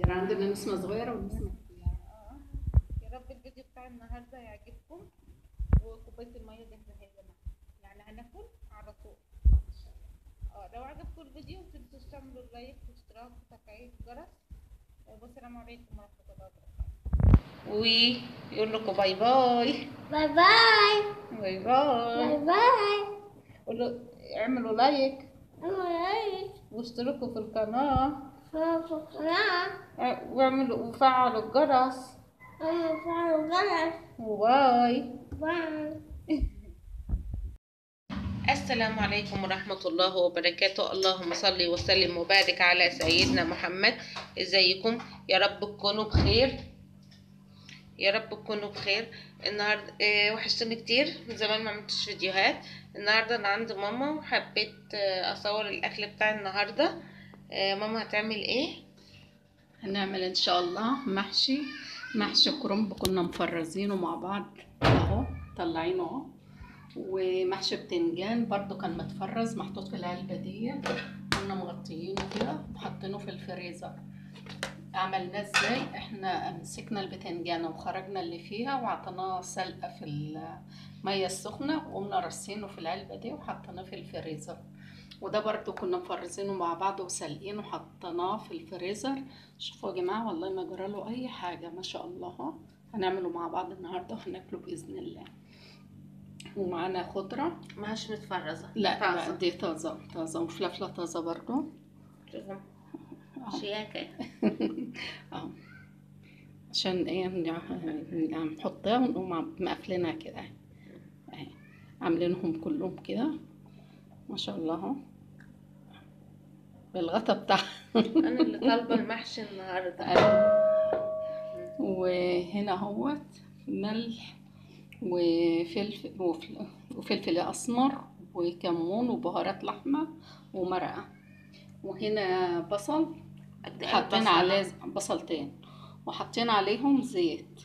صغيرة عندنا نسمة صغيرة ونسمة كبيرة اه يا رب الفيديو بتاع النهارده يعجبكم وكوبايه الميه جاهزه اهي يا جماعه يعني هناكل على طول اه لو عجبكم الفيديو متنسوش تعملوا لايك واشتراك وتفعيل الجرس والسلام عليكم ورحمه الله وبركاته ويقول لكم باي باي باي باي باي باي باي باي قولوا اعملوا لايك أنا واشتركوا في القناه في القناة واعملوا وفعلوا الجرس أنا فعلا جرس وباي باي السلام عليكم ورحمة الله وبركاته اللهم صل وسلم وبارك على سيدنا محمد ازيكم يا رب تكونوا بخير يا رب تكونوا بخير النهاردة اه وحشتني كتير من زمان ما عملتش فيديوهات النهاردة انا عند ماما وحبيت اه اصور الاكل بتاع النهاردة اه ماما هتعمل ايه هنعمل ان شاء الله محشي محشي كرنب كنا مفرزينه مع بعض اهو طلعينه اهو ومحشي بتنجان برضو كان متفرز محطوط في العلبة دي كنا مغطيينه كده وحاطينه في الفريزر عملناه ازاي احنا مسكنا البتنجانة وخرجنا اللي فيها وعطيناه سلقة في المية السخنة وقمنا رصينه في العلبة دي وحطيناه في الفريزر وده برضو كنا مفرزينه مع بعض وسالقينه وحطيناه في الفريزر شوفوا يا جماعة والله ما جراله أي حاجة ما شاء الله هنعمله مع بعض النهاردة وهناكله بإذن الله ومعانا خضرة مش متفرزة لا لا طازة. دي طازة طازة وفلفلة طازة برضو شوفوا أهو. شياكة اهو عشان ايه نع- نحطها ونقوم عم- مقفلينها كده اهي عاملينهم كلهم كده ما شاء الله اهو بالغطا بتاعها انا اللي طالبة المحشي النهاردة وهنا اهوت ملح وفلفل وفل- وفلفل اسمر وكمون وبهارات لحمه ومرقه وهنا بصل قد إيه حاطين البصلة؟ عليه بصلتين وحاطين عليهم زيت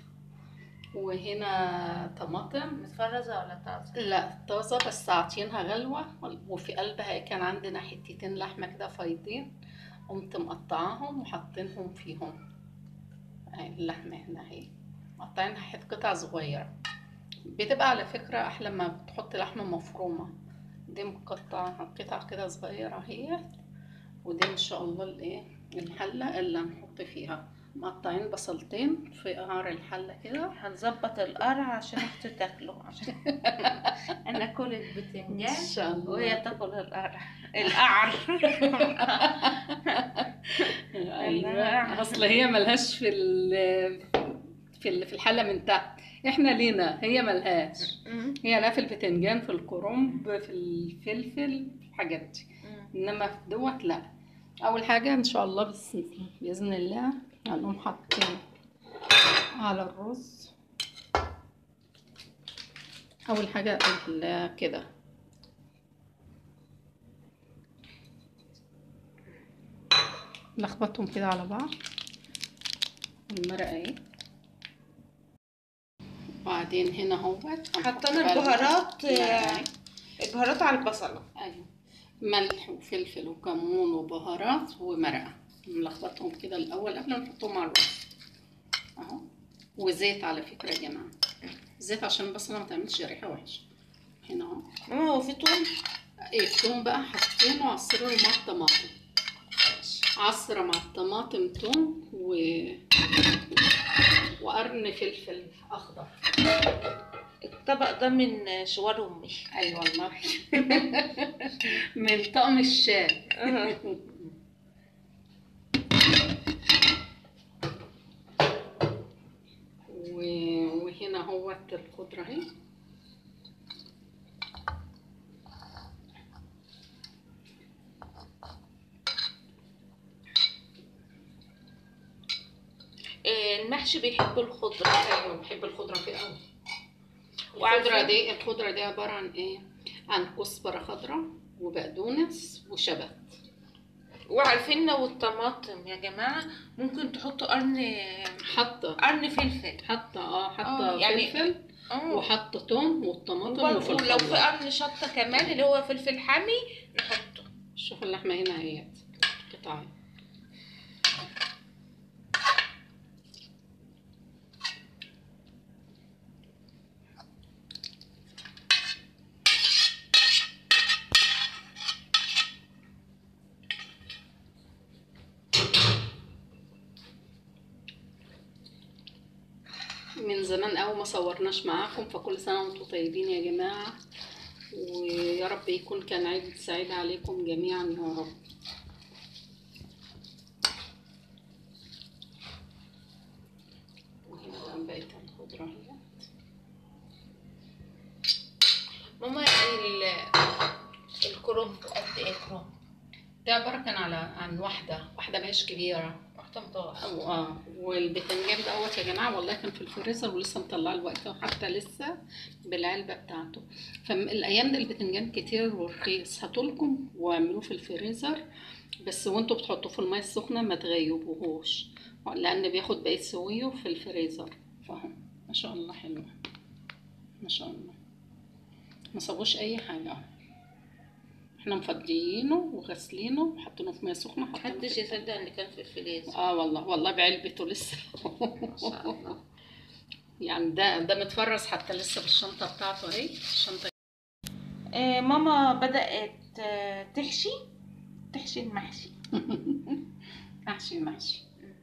وهنا طماطم متفرزة ولا طازة؟ لا طازة بس عاطينها غلوة وفي قلبها كان عندنا حتتين لحمة كده فايضين قمت مقطعاهم وحاطينهم فيهم اهي اللحمة هنا اهي مقطعينها حتت قطع صغيرة بتبقى على فكرة أحلى ما بتحط لحمة مفرومة دي مقطعة قطع كده صغيرة اهي ودي إن شاء الله الإيه الحلة اللي هنحط فيها مقطعين بصلتين في قعر الحلة كده هنظبط القرع عشان اختي تاكله عشان انا اكل البتنجان إن شاء الله وهي تاكل القرع القعر ايوه اصل هي ملهاش في ال في ال- في الحله من تحت احنا لينا هي ملهاش هي لا في البتنجان في الكرنب في الفلفل في الحاجات دي انما في دوت لا اول حاجه ان شاء الله بس باذن الله هنقوم حاطين على الرز اول حاجه ال- كده نلخبطهم كده على بعض المرقه اهي وبعدين هنا اهوت حطينا البهارات لا، البهارات على البصلة ايوه ملح وفلفل وكمون وبهارات ومرقه نلخبطهم كده الاول قبل ما نحطهم على الرز اهو وزيت على فكره يا جماعه زيت عشان البصله ما تعملش ريحه وحشه هنا اهو ماما هو في توم ايه التوم بقى حاطينه عصره مع الطماطم عصرة مع الطماطم توم و... وقرن فلفل اخضر الطبق ده من شوار امي اي والله من طقم الشاي و- وهنا هوت الخضرة اهي آه، المحشي بيحب الخضرة ايوه بحب الخضرة فيه قوي وعارفين- الخضرة دي الخضرة دي عبارة عن ايه؟ عن كزبرة خضراء وبقدونس وشبت وعارفين لو الطماطم يا جماعة ممكن تحطوا قرن حاطة قرن فلفل حاطة اه آه، حاطة يعني- فلفل اه وحاطة توم والطماطم وبرضه وفي لو في الخلاط قرن شطة كمان اللي هو فلفل حامي نحطه شوف اللحمة هنا اهيت قطعة من زمان قوي ما صورناش معاكم فكل سنة وانتم طيبين يا جماعة ويا رب يكون كان عيد سعيد عليكم جميعا يا رب وهنا كان بقيت الخضرة اهي ماما ال- الكرنب قد ايه كرنب ده عبارة كان على عن واحدة واحدة ماهيش كبيرة واحدة متوسط أو اه والبتنجان دوت يا جماعة والله كان في الفريزر ولسه مطلعه الوقت وحتى لسه بالعلبة بتاعته فالأيام ده البتنجان كتير ورخيص هاتولكم واعملوه في الفريزر بس وانتوا بتحطوه في المية السخنة ما تغيبوهوش لأن بياخد بقية سويه في الفريزر فهو ما شاء الله حلو ما شاء الله ما صابوش أي حاجة احنا مفضيينه وغسلينه وحاطينه في مية سخنة حاطينه محدش في يصدق ان كان في الفريزر اه والله والله بعلبته لسه ما شاء الله يعني ده ده متفرز حتى لسه بالشنطه بتاعته اهي الشنطه آه ماما بدأت آه تحشي تحشي المحشي محشي محشي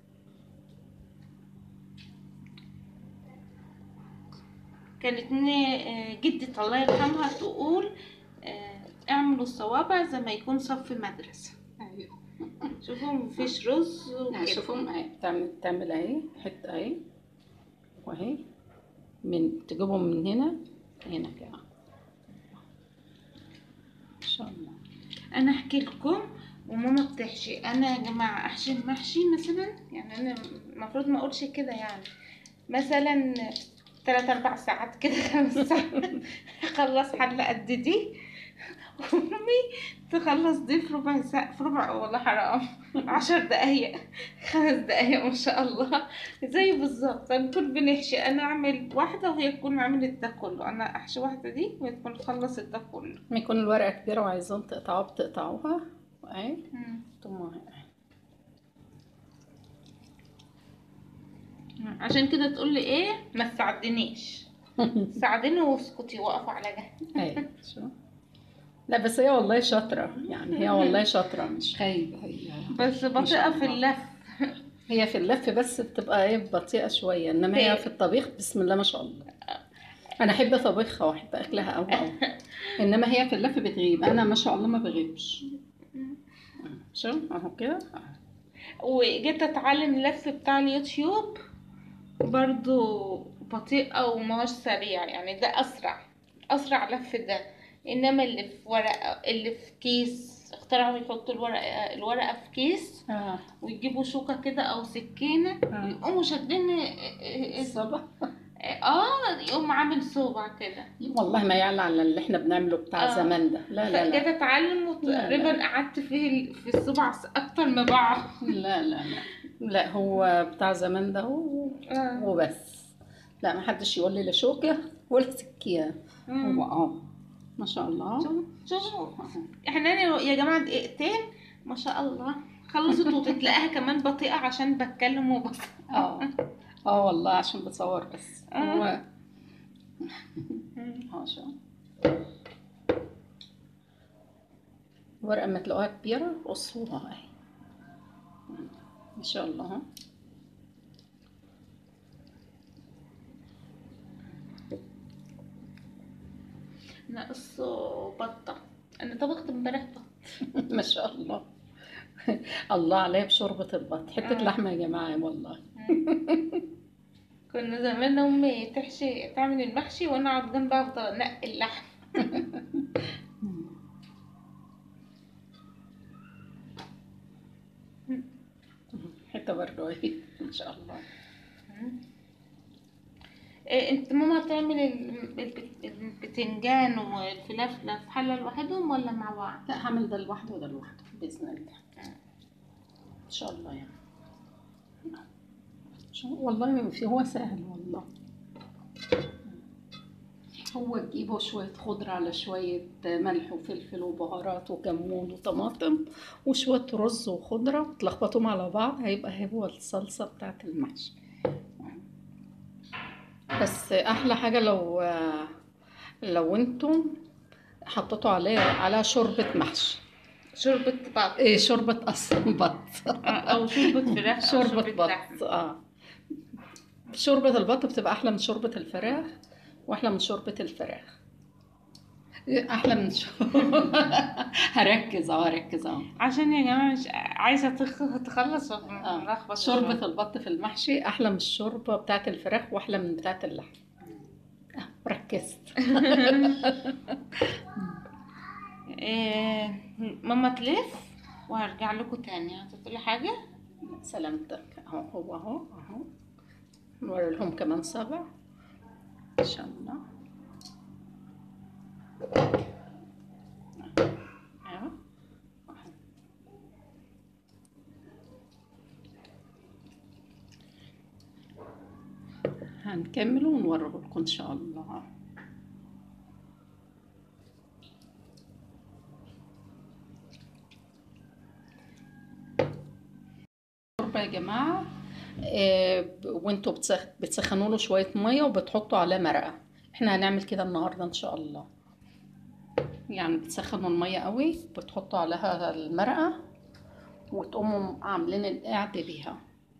كانت ن- آه، جدتي الله يرحمها تقول آه، اعملوا الصوابع زي ما يكون صف مدرسة ايوه شوفوا مفيش رز يعني وكده. شوفوا اهي تعمل تعمل اهي حته اهي واهي من تجيبهم من هنا هنا كده ان شاء الله انا احكي لكم وماما بتحشي انا يا جماعه احشي المحشي مثلا يعني انا المفروض ما اقولش كده يعني مثلا تلات اربع ساعات كده خمس ساعات اخلص حله قد دي وامي تخلص دي في ربع ساعة في ربع والله حرام عشر دقايق خمس دقايق ما شاء الله زي بالظبط نكون بنحشي انا اعمل واحده وهي تكون عملت ده كله انا احشي واحده دي وهي تكون خلصت ده كله لما يكون الورقه كبيره وعايزين تقطعوها بتقطعوها اهي مم. ثم اهي عشان كده تقول لي ايه ما تساعدنيش ساعديني واسكتي وقفي على جنب اهي شو لا بس هي والله شاطره يعني هي والله شاطره مش خايبه هي بس ما شاء بطيئة في الله. اللف هي في اللف بس بتبقى ايه بطيئة شوية انما هي هي- في الطبيخ بسم الله ما شاء الله انا احب طبيخها واحب اكلها قوي قوي انما هي في اللف بتغيب انا ما شاء الله ما بغيبش شو اهو كده وجيت اتعلم اللف بتاع اليوتيوب برضو بطيئة وماهوش سريع يعني ده اسرع اسرع لف ده انما اللي في ورقة اللي في كيس اخترعوا يحطوا الورقة الورقة في كيس اه ويجيبوا شوكة كده او سكينة آه. ويقوموا شادين الصبح اه يقوم عامل صوبع كده والله ما يعلى على اللي احنا بنعمله بتاع آه. زمان ده لا لا فجيت لا اتعلم لا، وتقريبا قعدت فيه في الصبع اكتر ما بعض لا لا لا لا هو بتاع زمان ده و- آه. وبس لا ما حدش يقول لي لا شوكة ولا سكينة مم. هو اه ما شاء الله شوفوا شوفوا احنا يا جماعه دقيقتين ما شاء الله خلصت وتتلاقيها كمان بطيئه عشان بتكلم وبس اه اه والله عشان بصور بس آه. هو اه شو ورقة ما تلاقوها كبيرة قصوها اهي ما شاء الله ها. ناقص بطه انا طبخت امبارح بط ما شاء الله الله عليها بشوربة البط حتة آه. لحمة يا جماعة والله كنا زمان امي تحشي تعمل المحشي وانا اقعد جنبها افضل انقي اللحم حتة برضه اهي ما شاء الله إيه انت ماما تعمل ال- البت- البتنجان والفلافل في حله لوحدهم ولا مع بعض لا هعمل ده لوحده وده لوحده بإذن الله إن شاء الله يعني شو- والله في هو سهل والله هو تجيبه شوية خضرة على شوية ملح وفلفل وبهارات وكمون وطماطم وشوية رز وخضرة تلخبطهم على بعض هيبقى هو الصلصة بتاعت المحشي بس أحلى حاجة لو لو انتم حطيتوا عليه على شوربة محشي شوربه بط ايه شوربة أصلا بط او شوربه فراخ أو شوربة لحم. بط اه شوربة البط بتبقى أحلى من شوربة الفراخ وأحلى من شوربة الفراخ أحلى من شوربة هركز أهو هركز أهو عشان يا جماعة مش عايزة تخ- تخلص آه. ملخبط شوربة البط في المحشي أحلى من الشوربة بتاعة الفراخ وأحلى من بتاعة اللحم آه، ركزت إيه ماما تلف وهرجع لكم تاني هتقولي حاجة سلامتك أهو هو أهو أهو نوري لهم كمان سبع إن شاء الله أهو أهو. هنكمل ونوريه لكم إن شاء الله شوربة يا جماعة آه، وانتوا بتسخ- بتسخنوا له شوية مية وبتحطوا عليه مرقة احنا هنعمل كده النهاردة ان شاء الله يعني بتسخنوا المية قوي بتحطوا عليها المرقة وتقوموا عاملين القعد بيها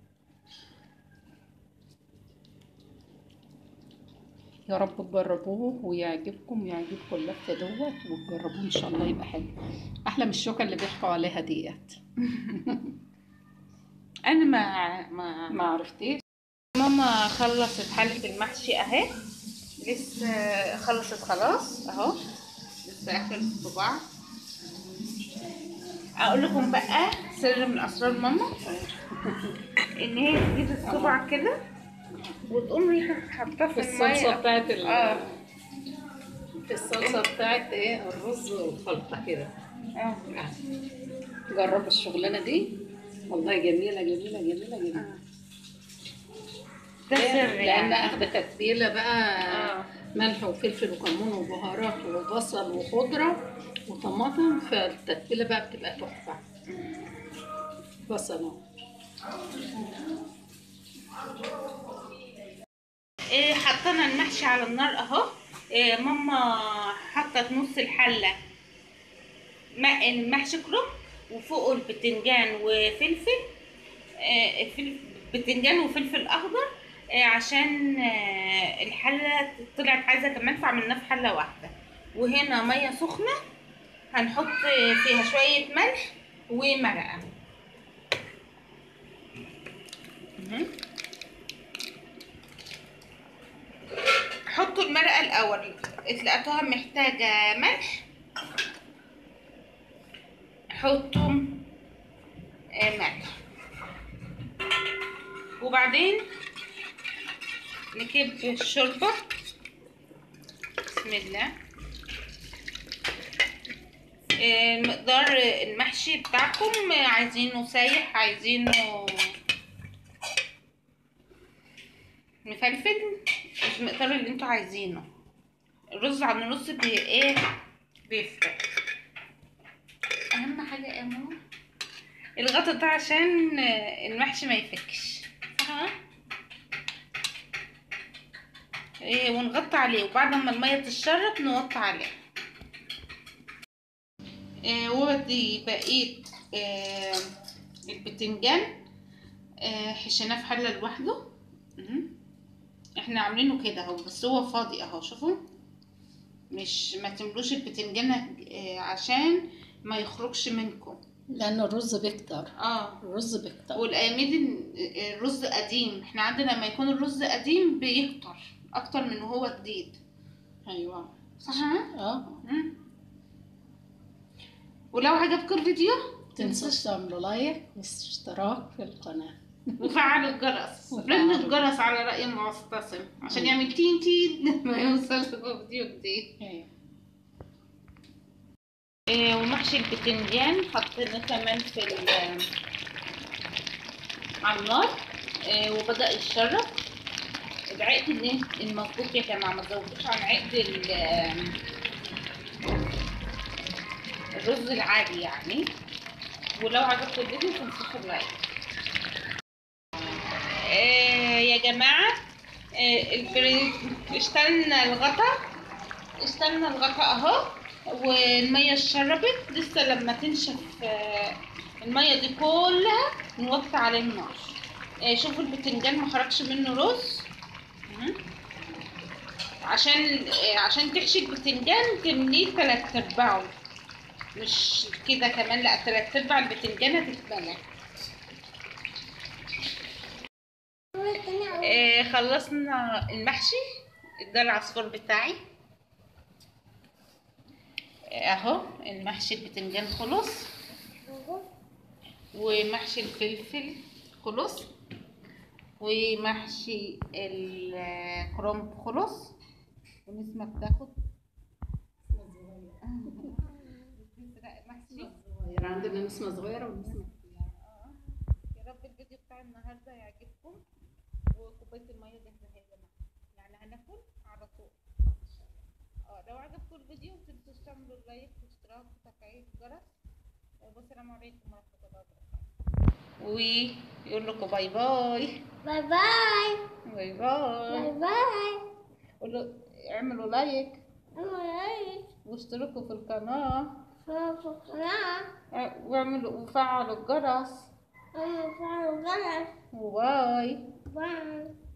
يا رب تجربوه ويعجبكم يعجبكم اللف دوت وتجربوه ان شاء الله يبقى حلو احلى من الشوكة اللي بيحكوا عليها ديت أنا ما ما ما عرفتيش ماما خلصت حلة المحشي أهي لسه خلصت خلاص أهو لسه آخر الصباع أقول لكم بقى سر من أسرار ماما إن هي تجيب الصبع كده وتقوم رايحة حاطاه في في الصلصة المية بتاعت ال اه في الصلصة بتاعت ايه الرز والخلطة كده اه جربوا الشغلانة دي والله جميلة جميلة جميلة جميلة ده سر لأن يعني أخد تتبيلة بقى اه ملح وفلفل وكمون وبهارات وبصل وخضرة وطماطم فالتتبيلة بقى بتبقى تحفة بصل إيه حطينا المحشي على النار اهو إيه ماما حطت نص الحله ماء المحشي كرنب وفوقه البتنجان وفلفل إيه فل- بتنجان وفلفل اخضر إيه عشان آه، الحله طلعت عايزه كمان فعملناه في حله واحده وهنا ميه سخنه هنحط فيها شويه ملح ومرقه مهم. حطوا المرقة الأول لقيتوها محتاجة ملح حطوا آه، ملح وبعدين نكب الشوربة بسم الله آه، مقدار المحشي بتاعكم آه، عايزينه سايح عايزينه مفلفل المقدار اللي انتوا عايزينه الرز عن الرز بي ايه بيفرق اهم حاجه يا ماما الغطا ده عشان آه، المحشي ما يفكش صح ايه ونغطي عليه وبعد ما الميه تتشرب نوطي عليه إيه وودي بقيه آه البتنجان آه حشيناه في حله لوحده مهم. احنا عاملينه كده اهو بس هو فاضي اهو شوفوا مش ما تملوش البتنجان آه، عشان ما يخرجش منكم لأن الرز بيكتر اه الرز بيكتر والايام دي ال- الرز قديم احنا عندنا لما يكون الرز قديم بيكتر اكتر من وهو جديد أيوة صح اه مم. ولو عجبكم الفيديو متنسوش تعملوا لايك واشتراك في القناة وفعلوا الجرس وفعلوا. رنوا الجرس على رأي معتصم عشان مم. يعمل تين تين لما يوصل لكم فيديو جديد أيوة. إيه، ومحشي البتنجان حطيناه كمان في ال- على النار إيه، وبدأ يتشرب العقد اللي المظبوط يا جماعة ما تزودوش عن عقد ال- الرز العادي يعني ولو عجبكم الفيديو متنسوش اللايك إيه، يا جماعة إيه، الفري- اشتلنا الغطا اشتلنا الغطا اهو والميه اتشربت لسه لما تنشف آه، الميه دي كلها نوطي عليه النار آه، شوفوا البتنجان ما خرجش منه رز مم. عشان آه، عشان تحشي البتنجان تمليه تلات ارباعه مش كده كمان لا تلات ارباع البتنجان هتتملى آه، خلصنا المحشي ده العصفور بتاعي آه، اهو المحشي البتنجان خلص ومحشي الفلفل خلص ومحشي الكرنب خلص ونسمة بتاخد محشي صغيرة عندنا نسمة صغيرة ونسمة يا رب الفيديو بتاع النهارده يعجبكم وكوبايه الميه جاهزه اهي يا جماعه يعني هناكل على طول اه لو عجبكم الفيديو متنسوش تعملوا لايك واشتراك وتفعيل الجرس والسلام عليكم ورحمه الله وبركاته ويقول لكم باي باي باي باي باي باي باي باي قولوا اعملوا لايك أنا عايز واشتركوا في القناه في القناة اه، واعملوا وفعلوا الجرس أنا فعلا غلط وباي باي